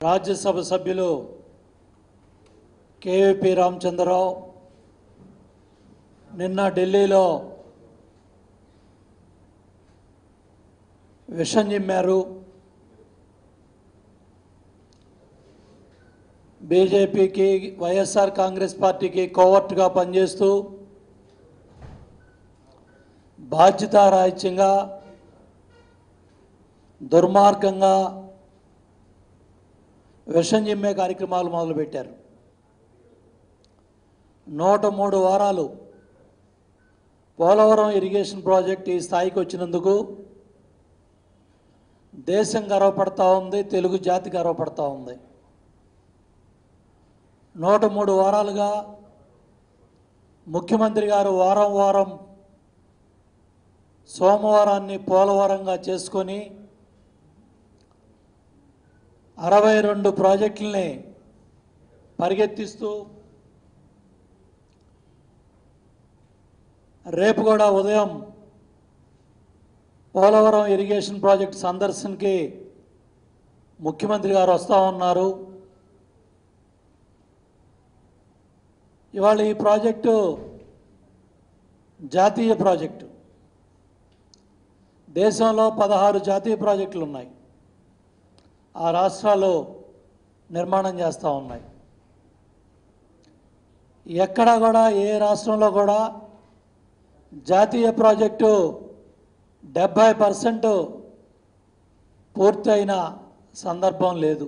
రాజ్యసభ సభ్యులు కేవీపీ రామచంద్రరావు నిన్న ఢిల్లీలో విషం చిమ్మారు బీజేపీకి వైఎస్ఆర్ కాంగ్రెస్ పార్టీకి కోవర్ట్గా పనిచేస్తూ బాధ్యతారాహిత్యంగా దుర్మార్గంగా విషం చిమ్మే కార్యక్రమాలు మొదలుపెట్టారు నూట మూడు వారాలు పోలవరం ఇరిగేషన్ ప్రాజెక్ట్ ఈ స్థాయికి వచ్చినందుకు దేశం గర్వపడతా ఉంది తెలుగు జాతి గర్వపడతా ఉంది నూట మూడు వారాలుగా ముఖ్యమంత్రి గారు వారం వారం సోమవారాన్ని పోలవరంగా చేసుకొని అరవై రెండు ప్రాజెక్టుల్ని పరిగెత్తిస్తూ రేపు కూడా ఉదయం పోలవరం ఇరిగేషన్ ప్రాజెక్ట్ సందర్శనకి ముఖ్యమంత్రి గారు వస్తూ ఉన్నారు ఇవాళ ఈ ప్రాజెక్టు జాతీయ ప్రాజెక్టు దేశంలో పదహారు జాతీయ ప్రాజెక్టులు ఉన్నాయి ఆ రాష్ట్రాలు నిర్మాణం చేస్తూ ఉన్నాయి ఎక్కడ కూడా ఏ రాష్ట్రంలో కూడా జాతీయ ప్రాజెక్టు డెబ్భై పర్సెంట్ పూర్తయిన సందర్భం లేదు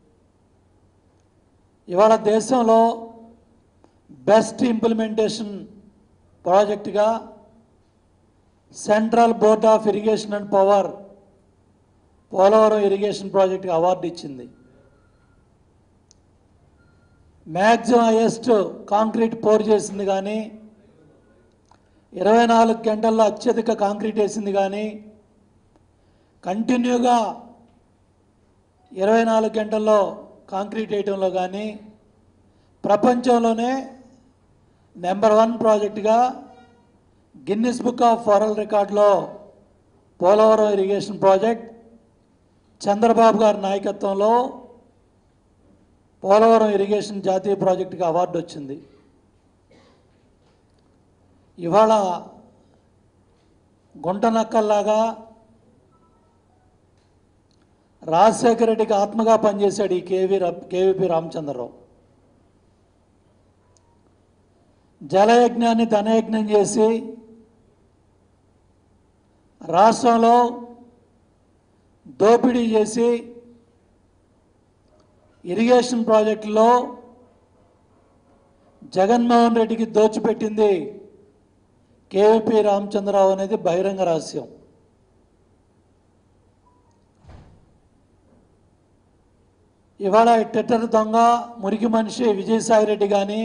ఇవాళ దేశంలో బెస్ట్ ఇంప్లిమెంటేషన్ ప్రాజెక్టుగా central board of irrigation and power Polavaram irrigation ప్రాజెక్టుకి అవార్డు ఇచ్చింది మ్యాక్సిమం హైయెస్ట్ కాంక్రీట్ పోర్ చేసింది కానీ ఇరవై నాలుగు గంటల్లో అత్యధిక కాంక్రీట్ వేసింది కానీ కంటిన్యూగా ఇరవై నాలుగు గంటల్లో కాంక్రీట్ వేయడంలో కానీ ప్రపంచంలోనే నెంబర్ వన్ ప్రాజెక్టుగా గిన్నిస్ బుక్ ఆఫ్ వరల్డ్ రికార్డులో పోలవరం ఇరిగేషన్ ప్రాజెక్ట్ చంద్రబాబు గారి నాయకత్వంలో పోలవరం ఇరిగేషన్ జాతీయ ప్రాజెక్టుకి అవార్డు వచ్చింది ఇవాళ గుంటనక్కల్లాగా రాజశేఖర రెడ్డికి ఆత్మగా పనిచేశాడు ఈ కేవీ కేవీపీ రామచంద్రరావు జలయజ్ఞాన్ని ధనయజ్ఞం చేసి రాష్ట్రంలో దోపిడీ చేసి ఇరిగేషన్ ప్రాజెక్టులో జగన్మోహన్ రెడ్డికి దోచిపెట్టింది కేవీపీ రామచంద్రరావు అనేది బహిరంగ రహస్యం ఇవాళ టెటర్ దొంగ మురికి మనిషి విజయసాయిరెడ్డి కానీ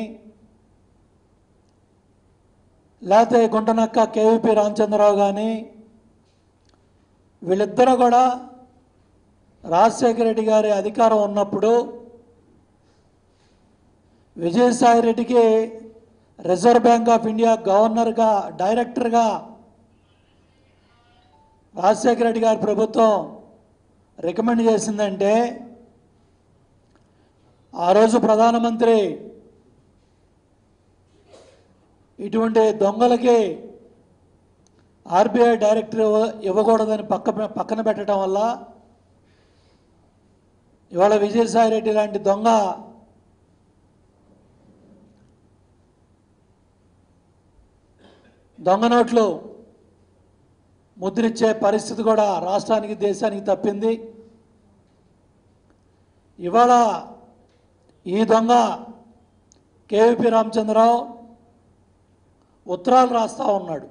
లేకపోతే గుంటనక్క కేవీపీ రామచంద్రరావు కానీ వీళ్ళిద్దరూ కూడా రాజశేఖర రెడ్డి గారి అధికారం ఉన్నప్పుడు విజయసాయి రెడ్డికి రిజర్వ్ బ్యాంక్ ఆఫ్ ఇండియా గవర్నర్గా డైరెక్టర్గా రాజశేఖర రెడ్డి గారి ప్రభుత్వం రికమెండ్ చేసిందంటే ఆ రోజు ప్రధానమంత్రి ఇటువంటి దొంగలకి ఆర్బీఐ డైరెక్టర్ ఇవ్వ- ఇవ్వకూడదని పక్క పక్కన పెట్టడం వల్ల ఇవాళ విజయసాయి రెడ్డి లాంటి దొంగ దొంగ నోట్లు ముద్రిచ్చే పరిస్థితి కూడా రాష్ట్రానికి దేశానికి తప్పింది ఇవాళ ఈ దొంగ కేవీపీ రామచంద్రరావు ఉత్తరాలు రాస్తా ఉన్నాడు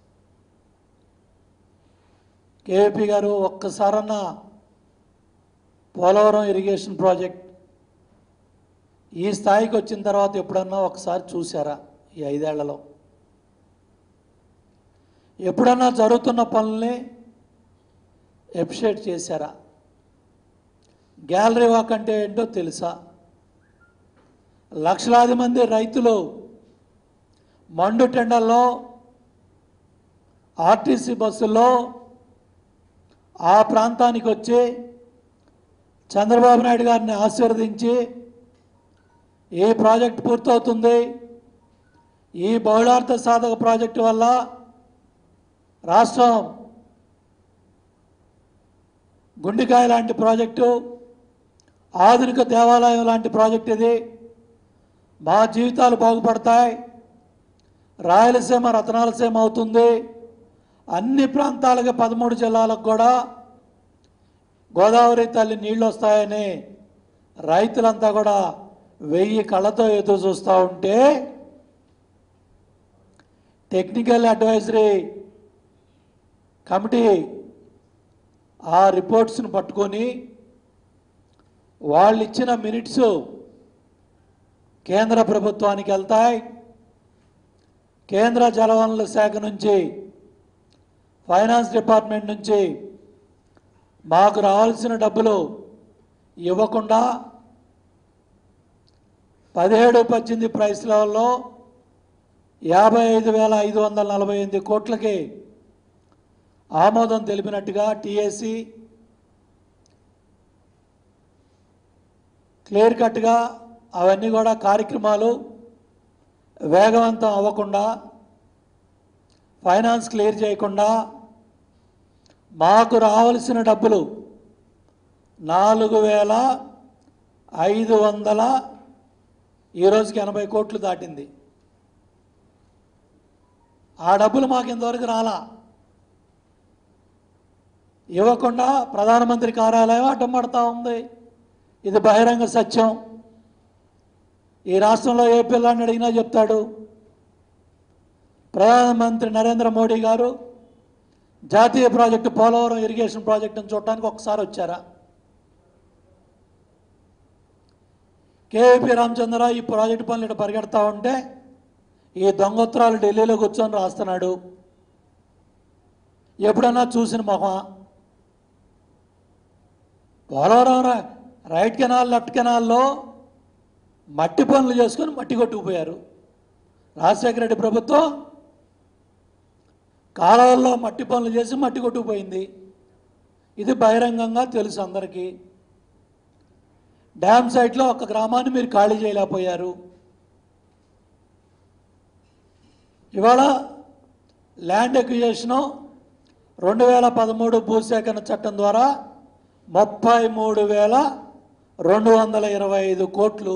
కేవీపీ గారు ఒక్కసారన్నా పోలవరం ఇరిగేషన్ ప్రాజెక్ట్ ఈ స్థాయికి వచ్చిన తర్వాత ఎప్పుడన్నా ఒకసారి చూసారా ఈ ఐదేళ్లలో ఎప్పుడన్నా జరుగుతున్న పనుల్ని ఎప్రిషియేట్ చేశారా గ్యాలరీ వాక్ అంటే ఏంటో తెలుసా లక్షలాది మంది రైతులు మండు టెండల్లో ఆర్టీసీ బస్సుల్లో ఆ ప్రాంతానికి వచ్చి చంద్రబాబు నాయుడు గారిని ఆశీర్వదించి ఈ ప్రాజెక్ట్ పూర్తవుతుంది ఈ బహుళార్థ సాధక ప్రాజెక్టు వల్ల రాష్ట్రం గుండెకాయ లాంటి ప్రాజెక్టు ఆధునిక దేవాలయం లాంటి ప్రాజెక్ట్ ఇది మా జీవితాలు బాగుపడతాయి రాయలసీమ రతనాలసీమ అవుతుంది అన్ని ప్రాంతాలకి పదమూడు జిల్లాలకు కూడా గోదావరి తల్లి నీళ్ళు వస్తాయని రైతులంతా కూడా వెయ్యి కళ్ళతో ఎదురు చూస్తూ ఉంటే టెక్నికల్ అడ్వైజరీ కమిటీ ఆ రిపోర్ట్స్ని పట్టుకొని వాళ్ళు ఇచ్చిన మినిట్స్ కేంద్ర ప్రభుత్వానికి వెళ్తాయి కేంద్ర జలవనరుల శాఖ నుంచి ఫైనాన్స్ డిపార్ట్మెంట్ నుంచి మాకు రావాల్సిన డబ్బులు ఇవ్వకుండా పదిహేడు పద్దెనిమిది ప్రైస్ లెవెల్లో యాభై ఐదు వేల ఐదు వందల నలభై ఎనిమిది కోట్లకి ఆమోదం తెలిపినట్టుగా టీఏసీ క్లియర్ కట్గా అవన్నీ కూడా కార్యక్రమాలు వేగవంతం అవ్వకుండా ఫైనాన్స్ క్లియర్ చేయకుండా మాకు రావాల్సిన డబ్బులు నాలుగు వేల ఐదు వందల ఈ రోజుకి ఎనభై కోట్లు దాటింది ఆ డబ్బులు మాకు ఇంతవరకు రాలా ఇవ్వకుండా ప్రధానమంత్రి కార్యాలయం అడ్డం పడతా ఉంది ఇది బహిరంగ సత్యం ఈ రాష్ట్రంలో ఏ పిల్లాన్ని అడిగినా చెప్తాడు ప్రధానమంత్రి నరేంద్ర మోడీ గారు జాతీయ ప్రాజెక్టు పోలవరం ఇరిగేషన్ ప్రాజెక్టును చూడటానికి ఒకసారి వచ్చారా కేవీపీ రామచంద్ర ఈ ప్రాజెక్టు పనులు ఇటు పరిగెడతా ఉంటే ఈ దొంగోత్తరాలు ఢిల్లీలో కూర్చొని రాస్తున్నాడు ఎప్పుడన్నా చూసిన మొహం పోలవరం రా- రైట్ కెనాల్ లెఫ్ట్ కెనాల్లో మట్టి పనులు చేసుకొని మట్టి కొట్టుకుపోయారు రాజశేఖర రెడ్డి ప్రభుత్వం కాలువల్లో మట్టి పనులు చేసి మట్టి కొట్టుకుపోయింది ఇది బహిరంగంగా తెలుసు అందరికీ డ్యామ్ సైట్లో ఒక గ్రామాన్ని మీరు ఖాళీ చేయలేకపోయారు ఇవాళ ల్యాండ్ ఎక్విజేషను రెండు వేల పదమూడు భూసేకరణ చట్టం ద్వారా ముప్పై మూడు వేల రెండు వందల ఇరవై ఐదు కోట్లు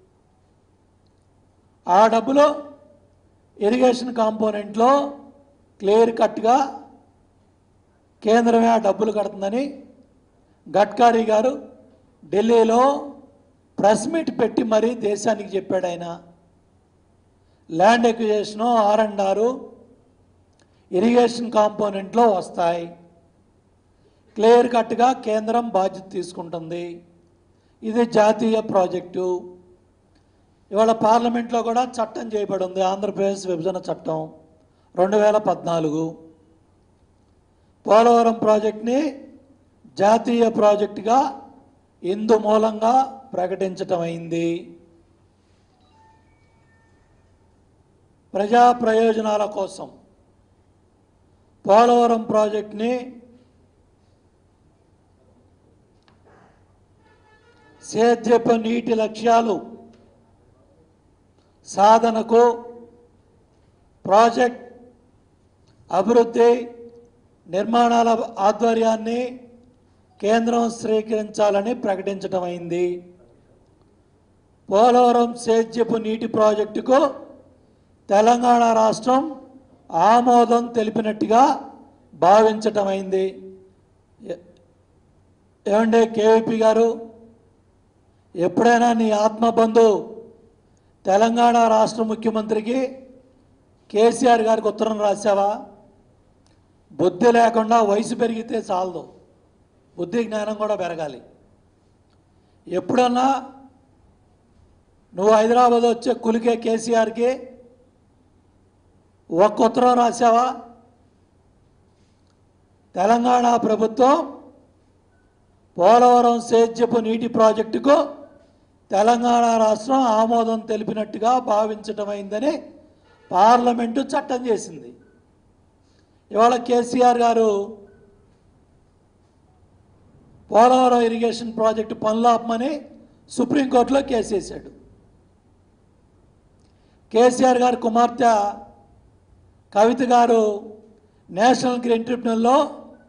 ఆ డబ్బులు ఇరిగేషన్ కాంపోనెంట్లో క్లియర్ కట్గా కేంద్రమే ఆ డబ్బులు కడుతుందని గడ్కారీ గారు ఢిల్లీలో ప్రెస్ మీట్ పెట్టి మరీ దేశానికి చెప్పాడు ఆయన land acquisition R and R irrigation కాంపోనెంట్లో వస్తాయి క్లియర్ కట్గా కేంద్రం బాధ్యత తీసుకుంటుంది ఇది జాతీయ ప్రాజెక్టు ఇవాళ పార్లమెంట్లో కూడా చట్టం చేయబడి ఉంది ఆంధ్రప్రదేశ్ విభజన చట్టం రెండు వేల పద్నాలుగు పోలవరం ప్రాజెక్ట్ని జాతీయ ప్రాజెక్టుగా ఇందు మూలంగా ప్రకటించటం అయింది ప్రజా ప్రయోజనాల కోసం పోలవరం ప్రాజెక్ట్ని సేద్యపు నీటి లక్ష్యాలు సాధనకు ప్రాజెక్ట్ అభివృద్ధి నిర్మాణాల ఆధ్వర్యాన్ని కేంద్రం స్వీకరించాలని ప్రకటించడం అయింది పోలవరం సేద్యపు నీటి ప్రాజెక్టుకు తెలంగాణ రాష్ట్రం ఆమోదం తెలిపినట్టుగా భావించటం అయింది ఏ- ఏమండే కేవీపీ గారు ఎప్పుడైనా నీ ఆత్మబంధు తెలంగాణ రాష్ట్ర ముఖ్యమంత్రికి కేసీఆర్ గారికి ఉత్తరం రాశావా బుద్ధి లేకుండా వయసు పెరిగితే చాలదు బుద్ధి జ్ఞానం కూడా పెరగాలి ఎప్పుడన్నా నువ్వు హైదరాబాద్ వచ్చే కులికే కేసీఆర్కి ఒక్క ఉత్తరం రాశావా తెలంగాణ ప్రభుత్వం పోలవరం సేద్యపు నీటి ప్రాజెక్టుకు తెలంగాణ రాష్ట్రం ఆమోదం తెలిపినట్టుగా భావించటమైందని పార్లమెంటు చట్టం చేసింది ఇవాళ కేసీఆర్ గారు పోలవరం ఇరిగేషన్ ప్రాజెక్టు పనులు ఆపమని సుప్రీంకోర్టులో కేసు వేశాడు కేసీఆర్ గారి కుమార్తె కవిత గారు నేషనల్ గ్రీన్ ట్రిబ్యునల్లో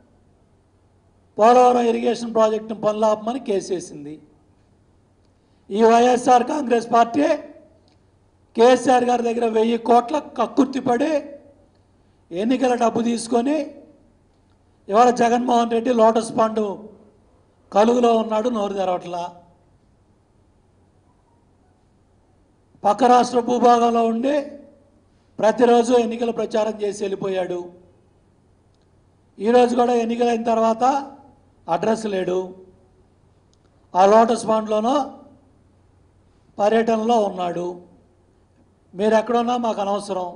పోలవరం ఇరిగేషన్ ప్రాజెక్టు పనులు ఆపమని కేసు వేసింది ఈ వైఎస్ఆర్ కాంగ్రెస్ పార్టీ కేసీఆర్ గారి దగ్గర వెయ్యి కోట్ల కక్కుర్తిపడి ఎన్నికల డబ్బు తీసుకొని ఇవాళ జగన్మోహన్ రెడ్డి లోటస్ పాండు కలుగులో ఉన్నాడు నోరు తెరవట్లా పక్క రాష్ట్ర భూభాగంలో ఉండి ప్రతిరోజు ఎన్నికల ప్రచారం చేసి వెళ్ళిపోయాడు ఈరోజు కూడా ఎన్నికలైన తర్వాత అడ్రస్ లేడు ఆ లోటస్ పాండ్లోనో పర్యటనలో ఉన్నాడు మీరు ఎక్కడున్నా మాకు అనవసరం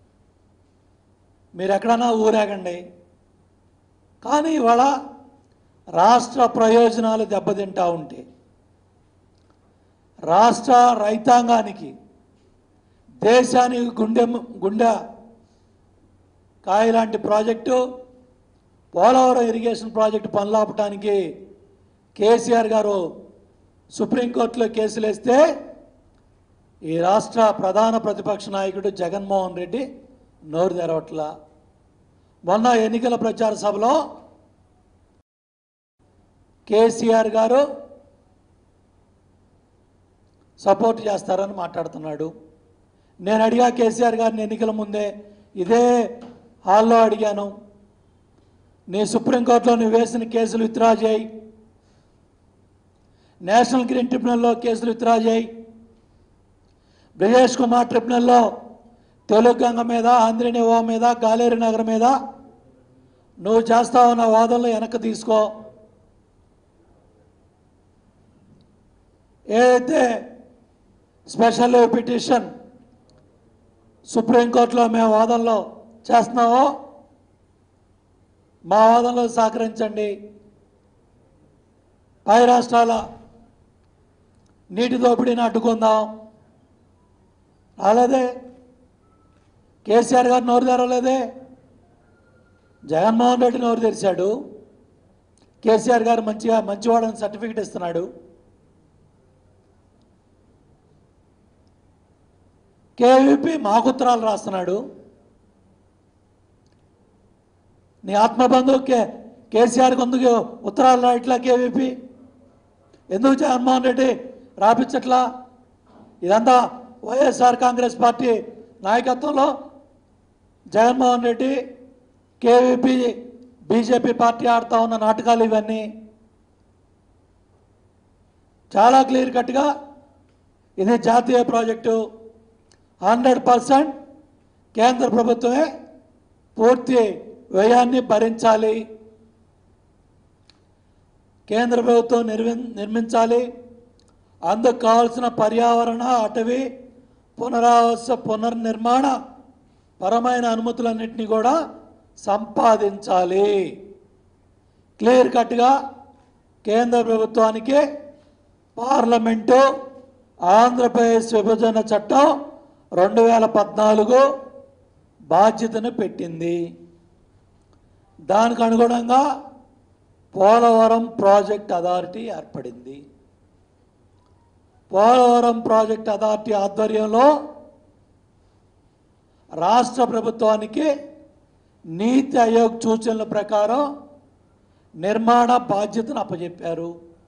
మీరు ఎక్కడన్నా ఊరేగండి కానీ ఇవాళ రాష్ట్ర ప్రయోజనాలు దెబ్బతింటా ఉంటే రాష్ట్ర రైతాంగానికి దేశానికి గుండె గుండె కాయ లాంటి ప్రాజెక్టు పోలవరం ఇరిగేషన్ ప్రాజెక్టు పనులాపటానికి కేసీఆర్ గారు సుప్రీంకోర్టులో కేసులు వేస్తే ఈ రాష్ట్ర ప్రధాన ప్రతిపక్ష నాయకుడు జగన్మోహన్ రెడ్డి నోరు తెరవట్లా మొన్న ఎన్నికల ప్రచార సభలో కేసీఆర్ గారు సపోర్ట్ చేస్తారని మాట్లాడుతున్నాడు నేను అడిగా కేసీఆర్ గారిని ఎన్నికల ముందే ఇదే హాల్లో అడిగాను నీ సుప్రీంకోర్టులో నువ్వు వేసిన కేసులు విత్డ్రా చేయి నేషనల్ గ్రీన్ ట్రిబ్యునల్లో కేసులు విత్డ్రా చేయి బ్రిజేష్ కుమార్ ట్రిబ్యునల్లో తెలుగు గంగ మీద ఆంధ్రని ఓ మీద గాలేరు నగర్ మీద నువ్వు చేస్తా ఉన్న వాదనలు వెనక్కి తీసుకో ఏదైతే స్పెషల్ పిటిషన్ సుప్రీంకోర్టులో మేము వాదనలో చేస్తున్నామో మా వాదనలో సహకరించండి పై రాష్ట్రాల నీటి దోపిడీని అడ్డుకుందాం రాలేదే కేసీఆర్ గారు నోరు తెరవలేదే జగన్మోహన్ రెడ్డి నోరు తెరిచాడు కేసీఆర్ గారు మంచిగా మంచివాడని సర్టిఫికెట్ ఇస్తున్నాడు కేవీపీ మాకు ఉత్తరాలు రాస్తున్నాడు నీ ఆత్మబంధువు కే కేసీఆర్కి ఎందుకు ఉత్తరాలు రాయట్లా కేవీపీ ఎందుకు జగన్మోహన్ రెడ్డి రాపించట్లా ఇదంతా వైఎస్ఆర్ కాంగ్రెస్ పార్టీ నాయకత్వంలో Jaganmohan Reddy KVP BJP party ఆడుతూ ఉన్న నాటకాలు ఇవన్నీ చాలా క్లియర్ కట్గా ఇది జాతీయ ప్రాజెక్టు హండ్రెడ్ పర్సెంట్ కేంద్ర ప్రభుత్వమే పూర్తి వ్యయాన్ని భరించాలి కేంద్ర ప్రభుత్వం నిర్మి నిర్మించాలి అందుకు కావాల్సిన పర్యావరణ అటవీ పునరావాస పునర్నిర్మాణ పరమైన అనుమతులన్నింటినీ కూడా సంపాదించాలి క్లియర్ కట్గా కేంద్ర ప్రభుత్వానికి పార్లమెంటు ఆంధ్రప్రదేశ్ విభజన చట్టం రెండు వేల పద్నాలుగు బాధ్యతను పెట్టింది దానికి అనుగుణంగా పోలవరం ప్రాజెక్ట్ అథారిటీ ఏర్పడింది పోలవరం ప్రాజెక్ట్ అథారిటీ ఆధ్వర్యంలో రాష్ట్ర ప్రభుత్వానికి నీతి ఆయోగ్ సూచనల ప్రకారం నిర్మాణ బాధ్యతను అప్పచెప్పారు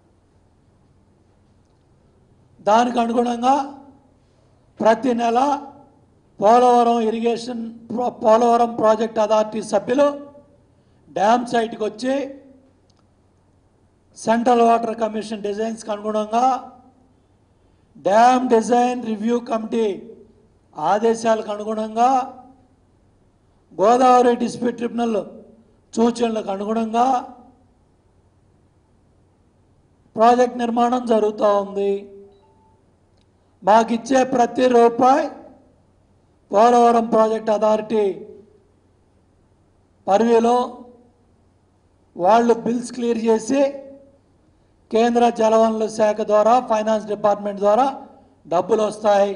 దానికి అనుగుణంగా ప్రతి నెల పోలవరం ఇరిగేషన్ ప్రో- పోలవరం ప్రాజెక్ట్ అథారిటీ సభ్యులు డ్యామ్ సైట్కి వచ్చి సెంట్రల్ వాటర్ కమిషన్ డిజైన్స్కి అనుగుణంగా డ్యామ్ డిజైన్ రివ్యూ కమిటీ ఆదేశాలకు అనుగుణంగా గోదావరి డిస్ప్యూట్ ట్రిబ్యునల్ సూచనలకు అనుగుణంగా ప్రాజెక్ట్ నిర్మాణం జరుగుతూ ఉంది మాకిచ్చే ప్రతి రూపాయి పోలవరం ప్రాజెక్ట్ అథారిటీ పరివిలో వాళ్ళు బిల్స్ క్లియర్ చేసి కేంద్ర జలవనరుల శాఖ ద్వారా ఫైనాన్స్ డిపార్ట్మెంట్ ద్వారా డబ్బులు వస్తాయి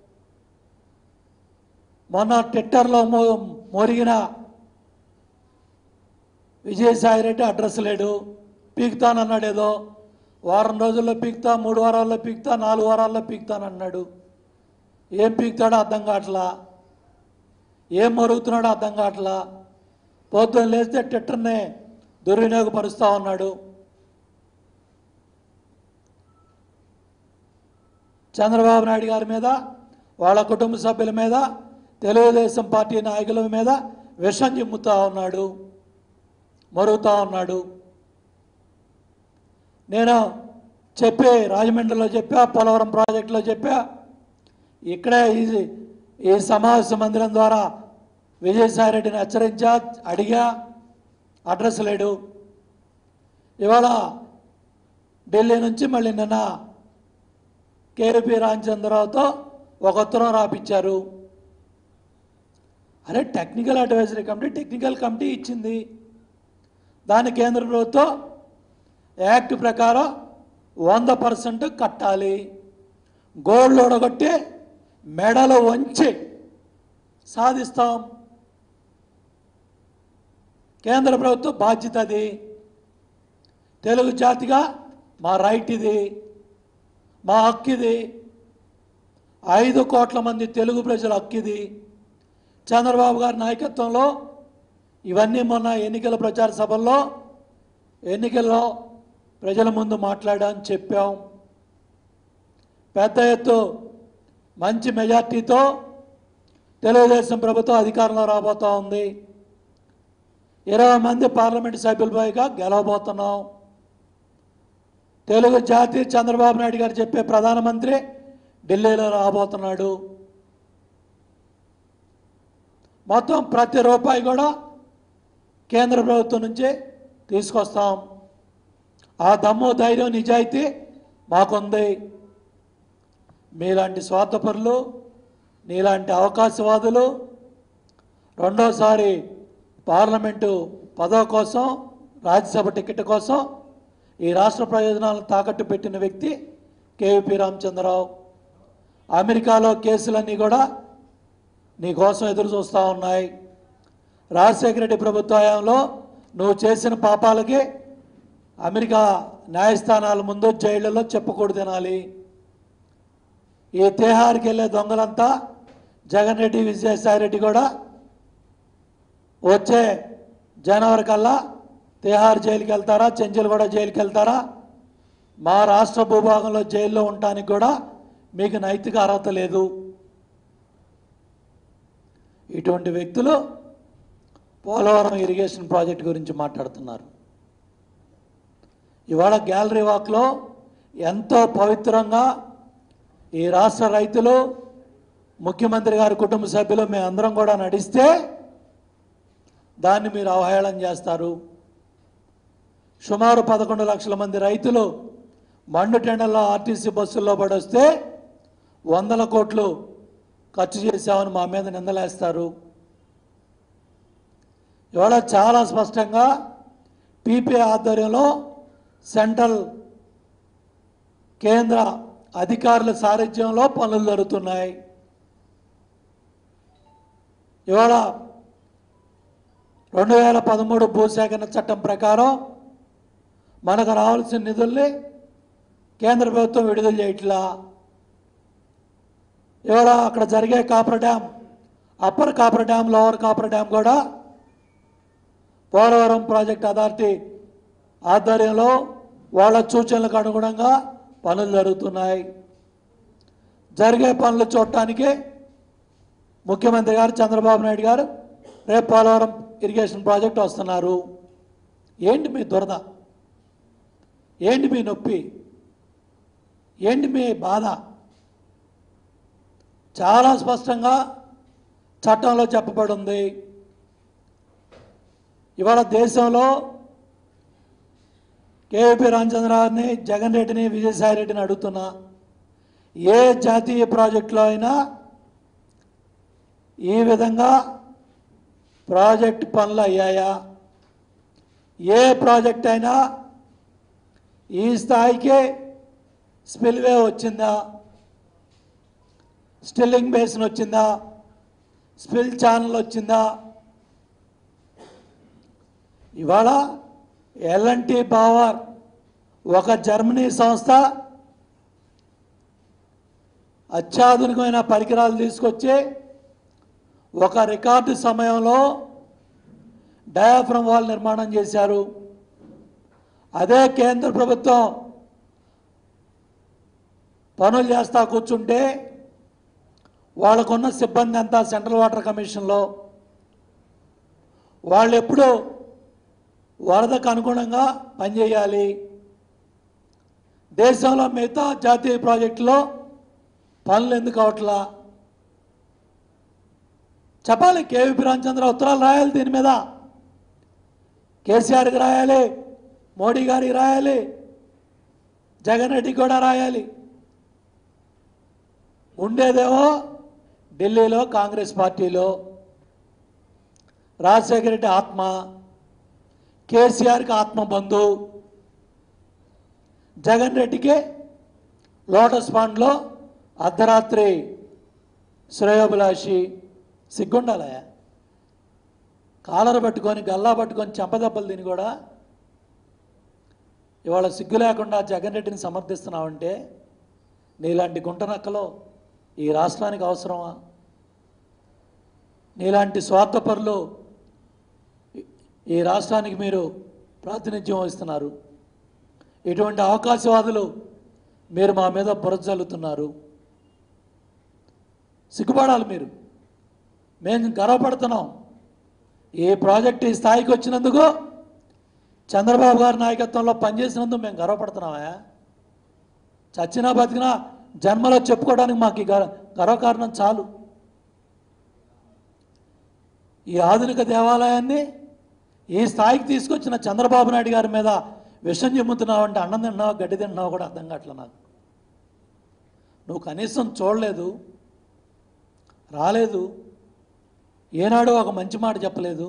మొన్న ట్విట్టర్లో మో మోరిగిన విజయసాయి రెడ్డి అడ్రస్ లేడు పీకుతానన్నాడు ఏదో వారం రోజుల్లో పీకుతా మూడు వారాల్లో పీకుతా నాలుగు వారాల్లో పీకుతానన్నాడు ఏం పీకుతాడో అర్థం కావట్లా ఏం మరుగుతున్నాడో అర్థం కావట్లా పొద్దున్న లేస్తే ట్విట్టర్నే దుర్వినియోగపరుస్తూ ఉన్నాడు చంద్రబాబు నాయుడు గారి మీద వాళ్ళ కుటుంబ సభ్యుల మీద తెలుగుదేశం పార్టీ నాయకుల మీద విషం చిమ్ముతా ఉన్నాడు మరుగుతూ ఉన్నాడు నేను చెప్పి రాజమండ్రిలో చెప్పా పోలవరం ప్రాజెక్టులో చెప్పా ఇక్కడే ఈ ఈ సమావేశ మందిరం ద్వారా విజయసాయిరెడ్డిని హెచ్చరించా అడిగా అడ్రస్ లేడు ఇవాళ ఢిల్లీ నుంచి మళ్ళీ నిన్న కేపీ రామచంద్రరావుతో ఒక ఉత్తరం రాపిచ్చారు అరే technical advisory committee technical committee ఇచ్చింది దాని కేంద్ర ప్రభుత్వం యాక్ట్ ప్రకారం వంద పర్సెంట్ కట్టాలి గోల్డ్ ఒడగొట్టి మెడలు వంచి సాధిస్తాం కేంద్ర ప్రభుత్వ బాధ్యత అది తెలుగు జాతిగా మా రైట్ ఇది మా హక్కు ఇది ఐదు కోట్ల మంది తెలుగు ప్రజల హక్కు ఇది చంద్రబాబు గారి నాయకత్వంలో ఇవన్నీ మొన్న ఎన్నికల ప్రచార సభల్లో ఎన్నికల్లో ప్రజల ముందు మాట్లాడాం చెప్పాం పెద్ద ఎత్తు మంచి మెజార్టీతో తెలుగుదేశం ప్రభుత్వం అధికారంలో రాబోతూ ఉంది ఇరవై మంది పార్లమెంట్ సభ్యులపైగా గెలవబోతున్నాం తెలుగు జాతి చంద్రబాబు నాయుడు గారు చెప్పే ప్రధానమంత్రి ఢిల్లీలో రాబోతున్నాడు మొత్తం ప్రతి రూపాయి కూడా కేంద్ర ప్రభుత్వం నుంచే తీసుకొస్తాం ఆ దమ్ము ధైర్యం నిజాయితీ మాకుంది మీలాంటి స్వార్థపరులు నీలాంటి అవకాశవాదులు రెండోసారి పార్లమెంటు పదవి కోసం రాజ్యసభ టికెట్ కోసం ఈ రాష్ట్ర ప్రయోజనాలను తాకట్టు పెట్టిన వ్యక్తి కేవీపీ రామచంద్రరావు అమెరికాలో కేసులన్నీ కూడా నీ కోసం ఎదురు చూస్తూ ఉన్నాయి రాజశేఖర రెడ్డి ప్రభుత్వ హయాంలో నువ్వు చేసిన పాపాలకి అమెరికా న్యాయస్థానాల ముందు జైళ్లలో చెప్పకూడదు తినాలి ఈ తేహార్కి వెళ్ళే దొంగలంతా జగన్ రెడ్డి విజయసాయి రెడ్డి కూడా వచ్చే జనవరి కల్లా తిహార్ జైలుకి వెళ్తారా చెంచల్గూడ జైలుకి వెళ్తారా మా రాష్ట్ర భూభాగంలో జైల్లో ఉండటానికి కూడా మీకు నైతిక అర్హత లేదు ఇటువంటి వ్యక్తులు పోలవరం ఇరిగేషన్ ప్రాజెక్ట్ గురించి మాట్లాడుతున్నారు ఇవాళ గ్యాలరీ వాక్లో ఎంతో పవిత్రంగా ఈ రాష్ట్ర రైతులు ముఖ్యమంత్రి గారి కుటుంబ సభ్యులు మేమందరం కూడా నడిస్తే దాన్ని మీరు అవహేళన చేస్తారు సుమారు పదకొండు లక్షల మంది రైతులు మండు టెండల్లో ఆర్టీసీ బస్సుల్లో పడొస్తే వందల కోట్లు ఖర్చు చేశామని మా మీద నిందలేస్తారు ఇవాళ చాలా స్పష్టంగా పీపీ ఆధ్వర్యంలో సెంట్రల్ కేంద్ర అధికారుల సారథ్యంలో పనులు జరుగుతున్నాయి ఇవాళ రెండు వేల పదమూడు భూసేకరణ చట్టం ప్రకారం మనకు రావాల్సిన నిధుల్ని కేంద్ర ప్రభుత్వం విడుదల చేయట్లా ఇవాళ అక్కడ జరిగే coffer dam upper coffer dam lower coffer dam కూడా పోలవరం ప్రాజెక్ట్ అథారిటీ ఆధ్వర్యంలో వాళ్ళ సూచనలకు అనుగుణంగా పనులు జరుగుతున్నాయి జరిగే పనులు చూడటానికి ముఖ్యమంత్రి గారు చంద్రబాబు నాయుడు గారు రేపు పోలవరం ఇరిగేషన్ ప్రాజెక్ట్ వస్తున్నారు ఏంటి మీ దురద ఏంటి మీ నొప్పి ఏంటి మీ బాధ చాలా స్పష్టంగా చట్టంలో చెప్పబడి ఉంది ఇవాళ దేశంలో కేవీపీ రామచంద్రరావుని జగన్ రెడ్డిని విజయసాయి రెడ్డిని అడుగుతున్నా ఏ జాతీయ ప్రాజెక్టులో అయినా ఈ విధంగా ప్రాజెక్ట్ పనులు అయ్యాయా ఏ ప్రాజెక్ట్ అయినా ఈ స్థాయికి స్పిల్వే వచ్చిందా స్టిల్లింగ్ బేసిన్ వచ్చిందా స్పిల్ ఛానల్ వచ్చిందా ఇవాళ ఎల్ఎన్టీ పవర్ ఒక జర్మనీ సంస్థ అత్యాధునికమైన పరికరాలు తీసుకొచ్చి ఒక రికార్డు సమయంలో డయాఫ్రమ్ వాల్ నిర్మాణం చేశారు అదే కేంద్ర ప్రభుత్వం పనులు చేస్తా కూర్చుంటే వాళ్ళకున్న సిబ్బంది అంతా సెంట్రల్ వాటర్ కమిషన్లో వాళ్ళు ఎప్పుడు వరదకు అనుగుణంగా పనిచేయాలి దేశంలో మిగతా జాతీయ ప్రాజెక్టులో పనులు ఎందుకు అవట్లా చెప్పాలి కేవీపీ రామచంద్ర ఉత్తరాలు రాయాలి దీని మీద కేసీఆర్కి రాయాలి మోడీ గారికి రాయాలి జగన్ రెడ్డికి కూడా రాయాలి ఉండేదేమో ఢిల్లీలో కాంగ్రెస్ పార్టీలో రాజశేఖర రెడ్డి ఆత్మ కేసీఆర్కి ఆత్మ బంధు జగన్ రెడ్డికి లోటస్ పాండ్లో అర్ధరాత్రి శ్రేయోభిలాషి సిగ్గుండాలయ కాలర్ పట్టుకొని గల్లా పట్టుకొని చెంపదెబ్బలు తిని కూడా ఇవాళ సిగ్గు లేకుండా జగన్ రెడ్డిని సమర్థిస్తున్నావంటే నీలాంటి గుంటనక్కలో ఈ రాష్ట్రానికి అవసరమా నీలాంటి స్వార్థపరులు ఈ- ఈ రాష్ట్రానికి మీరు ప్రాతినిధ్యం వహిస్తున్నారు ఇటువంటి అవకాశవాదులు మీరు మా మీద బురద జల్లుతున్నారు సిగ్గుపడాలి మీరు మేము గర్వపడుతున్నాం ఈ ప్రాజెక్ట్ ఈ స్థాయికి వచ్చినందుకు చంద్రబాబు గారి నాయకత్వంలో పనిచేసినందుకు మేము గర్వపడుతున్నామా చచ్చినా బతికినా జన్మలో చెప్పుకోవడానికి మాకు ఈ గర్వ గర్వకారణం చాలు ఈ ఆధునిక దేవాలయాన్ని ఈ స్థాయికి తీసుకొచ్చిన చంద్రబాబు నాయుడు గారి మీద విషం చెమ్ముతున్నావు అంటే అన్నం తిన్నావు గడ్డి తిన్నావు కూడా అర్థం కావట్లే నాకు నువ్వు కనీసం చూడలేదు రాలేదు ఏనాడు ఒక మంచి మాట చెప్పలేదు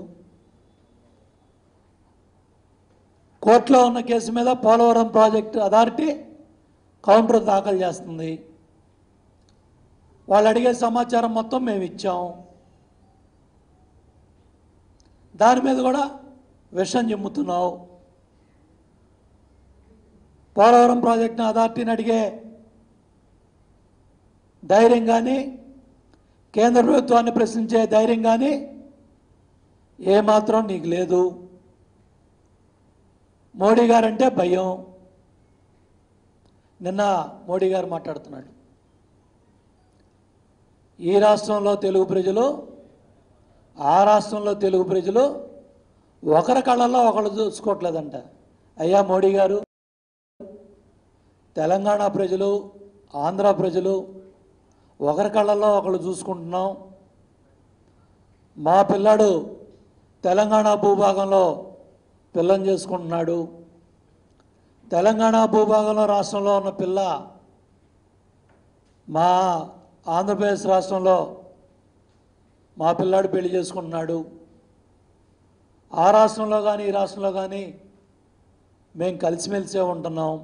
కోర్టులో ఉన్న కేసు మీద పోలవరం ప్రాజెక్టు అథారిటీ కౌంటర్ దాఖలు చేస్తుంది వాళ్ళు అడిగే సమాచారం మొత్తం మేము ఇచ్చాం దాని మీద కూడా విషం చెమ్ముతున్నావు పోలవరం ప్రాజెక్టును అథారిటీని అడిగే ధైర్యం కానీ కేంద్ర ప్రభుత్వాన్ని ప్రశ్నించే ధైర్యం కానీ ఏమాత్రం నీకు లేదు మోడీ గారంటే భయం నిన్న మోడీ గారు మాట్లాడుతున్నాడు ఈ రాష్ట్రంలో తెలుగు ప్రజలు ఆ రాష్ట్రంలో తెలుగు ప్రజలు ఒకరి కళ్ళల్లో ఒకళ్ళు చూసుకోవట్లేదంట అయ్యా మోడీ గారు తెలంగాణ ప్రజలు ఆంధ్ర ప్రజలు ఒకరి కళ్ళల్లో ఒకళ్ళు చూసుకుంటున్నాం మా పిల్లాడు తెలంగాణ భూభాగంలో పిల్లని చేసుకుంటున్నాడు తెలంగాణ భూభాగంలో రాష్ట్రంలో ఉన్న పిల్ల మా ఆంధ్రప్రదేశ్ రాష్ట్రంలో మా పిల్లాడు పెళ్లి చేసుకుంటున్నాడు ఆ రాష్ట్రంలో కానీ ఈ రాష్ట్రంలో కానీ మేము కలిసిమెలిసే ఉంటున్నాం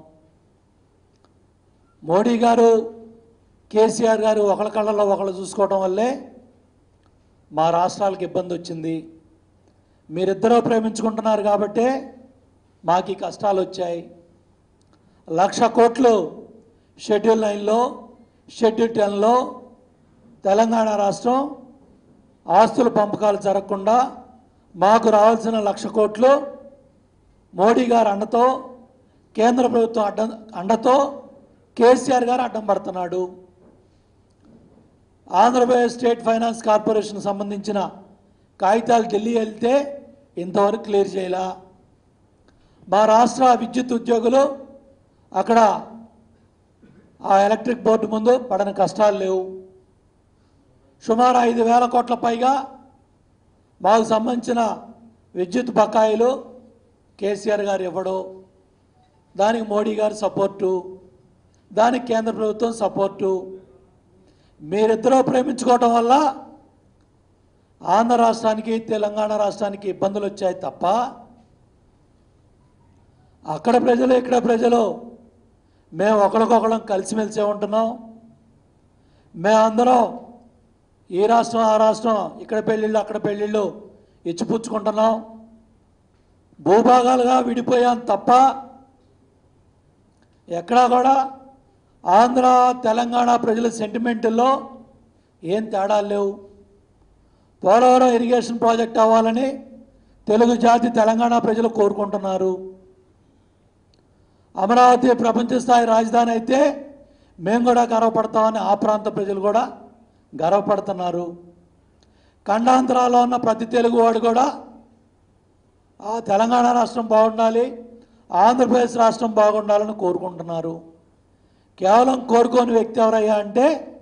మోడీ గారు కేసీఆర్ గారు ఒకళ్ళ కళ్ళలో ఒకళ్ళు చూసుకోవడం వల్లే మా రాష్ట్రాలకు ఇబ్బంది వచ్చింది మీరిద్దరూ ప్రేమించుకుంటున్నారు కాబట్టే మాకు ఈ కష్టాలు వచ్చాయి లక్ష కోట్లు షెడ్యూల్ నైన్లో షెడ్యూల్ టెన్లో తెలంగాణ రాష్ట్రం ఆస్తుల పంపకాలు జరగకుండా మాకు రావాల్సిన లక్ష కోట్లు మోడీ గారు అండతో కేంద్ర ప్రభుత్వం అడ్డ అండతో కేసీఆర్ గారు అడ్డం పడుతున్నాడు ఆంధ్రప్రదేశ్ స్టేట్ ఫైనాన్స్ కార్పొరేషన్ సంబంధించిన కాగితాలు ఢిల్లీ వెళ్తే ఇంతవరకు క్లియర్ చేయలా మా రాష్ట్ర విద్యుత్ ఉద్యోగులు అక్కడ ఆ ఎలక్ట్రిక్ బోర్డు ముందు పడని కష్టాలు లేవు సుమారు ఐదు వేల కోట్ల పైగా మాకు సంబంధించిన విద్యుత్ బకాయిలు కేసీఆర్ గారు ఇవ్వడు దానికి మోడీ గారు సపోర్టు దానికి కేంద్ర ప్రభుత్వం సపోర్టు మీరిద్దరూ ప్రేమించుకోవటం వల్ల ఆంధ్ర రాష్ట్రానికి తెలంగాణ రాష్ట్రానికి ఇబ్బందులు వచ్చాయి తప్ప అక్కడ ప్రజలు ఇక్కడ ప్రజలు మేము ఒకరికొకరం కలిసిమెలిసే ఉంటున్నాం మేమందరం ఈ రాష్ట్రం ఆ రాష్ట్రం ఇక్కడ పెళ్ళిళ్ళు అక్కడ పెళ్ళిళ్ళు ఇచ్చిపుచ్చుకుంటున్నాం భూభాగాలుగా విడిపోయాం తప్ప ఎక్కడా కూడా ఆంధ్ర తెలంగాణ ప్రజల సెంటిమెంటుల్లో ఏం తేడాలు లేవు పోలవరం ఇరిగేషన్ ప్రాజెక్ట్ అవ్వాలని తెలుగు జాతి తెలంగాణ ప్రజలు కోరుకుంటున్నారు అమరావతి ప్రపంచ స్థాయి రాజధాని అయితే మేము కూడా గర్వపడతామని ఆ ప్రాంత ప్రజలు కూడా గర్వపడుతున్నారు ఖండాంతరాల్లో ఉన్న ప్రతి తెలుగువాడు కూడా ఆ తెలంగాణ రాష్ట్రం బాగుండాలి ఆంధ్రప్రదేశ్ రాష్ట్రం బాగుండాలని కోరుకుంటున్నారు కేవలం కోరుకోని వ్యక్తి ఎవరయ్యా అంటే